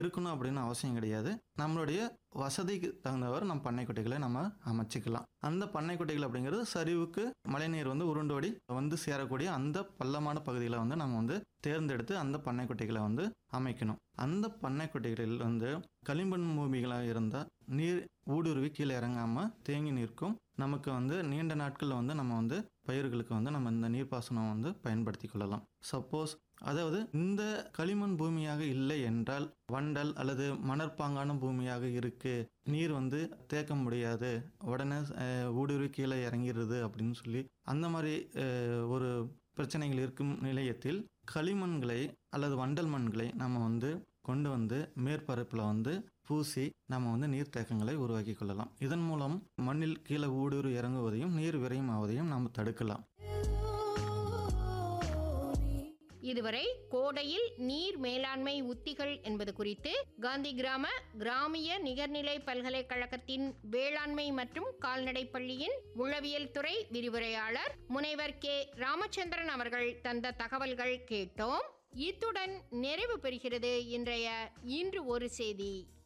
இருக்கணும் அப்படின்னு அவசியம் கிடையாது நம்மளுடைய வசதிக்கு தகுந்தவர் நம்ம பண்ணைக்குட்டைகளை நம்ம அமைச்சிக்கலாம் அந்த பண்ணைக்குட்டைகள் அப்படிங்கிறது சரிவுக்கு மழைநீர் வந்து உருண்டோடி வந்து சேரக்கூடிய அந்த பள்ளமான பகுதிகளை வந்து நம்ம வந்து தேர்ந்தெடுத்து அந்த பண்ணைக்குட்டைகளை வந்து அமைக்கணும் அந்த பண்ணைக்குட்டைகளில் வந்து களிமண் பூமிகளாக இருந்தால் நீர் ஊடுருவி கீழே இறங்காம தேங்கி நிற்கும் நமக்கு வந்து நீண்ட நாட்களில் வந்து நம்ம வந்து பயிர்களுக்கு வந்து நம்ம இந்த நீர்ப்பாசனம் வந்து பயன்படுத்தி கொள்ளலாம் சப்போஸ் அதாவது இந்த களிமண் பூமியாக இல்லை என்றால் வண்டல் அல்லது மணற்பாங்கான பூமியாக இருக்கு நீர் வந்து தேக்க முடியாது உடனே அஹ், ஊடுருவி கீழே இறங்கிடுது அப்படின்னு சொல்லி அந்த மாதிரி அஹ், ஒரு பிரச்சனைகள் இருக்கும் நிலையத்தில் களிமண்களை அல்லது வண்டல் மண்களை நம்ம வந்து கொண்டு வந்து மேற்பரப்பில் வந்து பூசி நம்ம வந்து நீர்த்தேக்கங்களை உருவாக்கி கொள்ளலாம் இதன் மூலம் மண்ணில் கீழே ஊடுருவி இறங்குவதையும் நீர் விரையும் ஆவதையும் நாம் தடுக்கலாம் இதுவரை கோடையில் நீர் மேலாண்மை உத்திகள் என்பது குறித்து காந்தி கிராம கிராமிய நிகர்நிலை பல்கலைக்கழகத்தின் வேளாண்மை மற்றும் கால்நடை பள்ளியின் உளவியல் துறை விரிவுரையாளர் முனைவர் கே ராமச்சந்திரன் அவர்கள் தந்த தகவல்கள் கேட்டோம் இத்துடன் நிறைவு பெறுகிறது இன்றைய இன்று ஒரு செய்தி